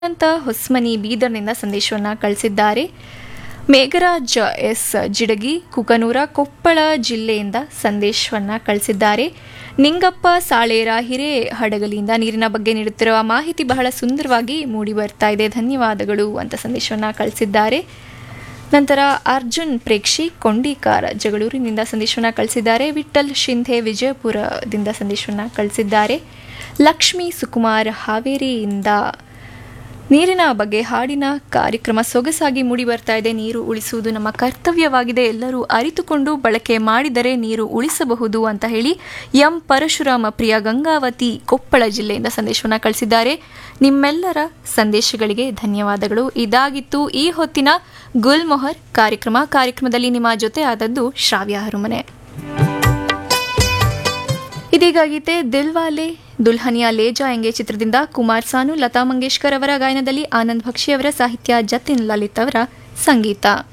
ಅಂತ ಹೊಸ್ಮನಿ ಬೀದರ್ನಿಂದ ಸಂದೇಶವನ್ನು ಕಳಿಸಿದ್ದಾರೆ ಮೇಘರಾಜ್ ಎಸ್ ಜಿಡಗಿ ಕುಕನೂರ ಕೊಪ್ಪಳ ಜಿಲ್ಲೆಯಿಂದ ಸಂದೇಶವನ್ನು ಕಳಿಸಿದ್ದಾರೆ ನಿಂಗಪ್ಪ ಸಾಳೇರ ಹಿರೇಹಡಗಲಿಯಿಂದ ನೀರಿನ ಬಗ್ಗೆ ನೀಡುತ್ತಿರುವ ಮಾಹಿತಿ ಬಹಳ ಸುಂದರವಾಗಿ ಮೂಡಿ ಬರ್ತಾ ಇದೆ ಧನ್ಯವಾದಗಳು ಅಂತ ಸಂದೇಶವನ್ನು ಕಳಿಸಿದ್ದಾರೆ ನಂತರ ಅರ್ಜುನ್ ಪ್ರೇಕ್ಷಿ ಕೊಂಡಿಕಾರ ಜಗಳೂರಿನಿಂದ ಸಂದೇಶವನ್ನು ಕಳಿಸಿದ್ದಾರೆ ವಿಠಲ್ ಶಿಂಧೆ ವಿಜಯಪುರದಿಂದ ಸಂದೇಶವನ್ನು ಕಳಿಸಿದ್ದಾರೆ ಲಕ್ಷ್ಮೀ ಸುಕುಮಾರ್ ಹಾವೇರಿಯಿಂದ ನೀರಿನ ಬಗ್ಗೆ ಹಾಡಿನ ಕಾರ್ಯಕ್ರಮ ಸೊಗಸಾಗಿ ಮೂಡಿ ಬರ್ತಾ ಇದೆ ನೀರು ಉಳಿಸುವುದು ನಮ್ಮ ಕರ್ತವ್ಯವಾಗಿದೆ ಎಲ್ಲರೂ ಅರಿತುಕೊಂಡು ಬಳಕೆ ಮಾಡಿದರೆ ನೀರು ಉಳಿಸಬಹುದು ಅಂತ ಹೇಳಿ ಎಂ ಪರಶುರಾಮ ಪ್ರಿಯ ಗಂಗಾವತಿ ಕೊಪ್ಪಳ ಜಿಲ್ಲೆಯಿಂದ ಸಂದೇಶವನ್ನು ಕಳಿಸಿದ್ದಾರೆ ನಿಮ್ಮೆಲ್ಲರ ಸಂದೇಶಗಳಿಗೆ ಧನ್ಯವಾದಗಳು ಇದಾಗಿತ್ತು ಈ ಹೊತ್ತಿನ ಗುಲ್ಮೊಹರ್ ಕಾರ್ಯಕ್ರಮ ಕಾರ್ಯಕ್ರಮದಲ್ಲಿ ನಿಮ್ಮ ಜೊತೆ ಆದದ್ದು ಶ್ರಾವ್ಯ ಹರುಮನೆ ಇದೀಗ ಗೀತೆ ದಿಲ್ವಾಲೆ ದುಲ್ಹನಿಯಾ ಲೇಜಾ ಎಂಗೆ ಚಿತ್ರದಿಂದ ಕುಮಾರ್ ಸಾನು ಲತಾ ಮಂಗೇಶ್ಕರ್ ಅವರ ಗಾಯನದಲ್ಲಿ ಆನಂದ್ ಭಕ್ಷಿ ಅವರ ಸಾಹಿತ್ಯ ಜತಿನ್ ಲಲಿತ್ ಅವರ ಸಂಗೀತ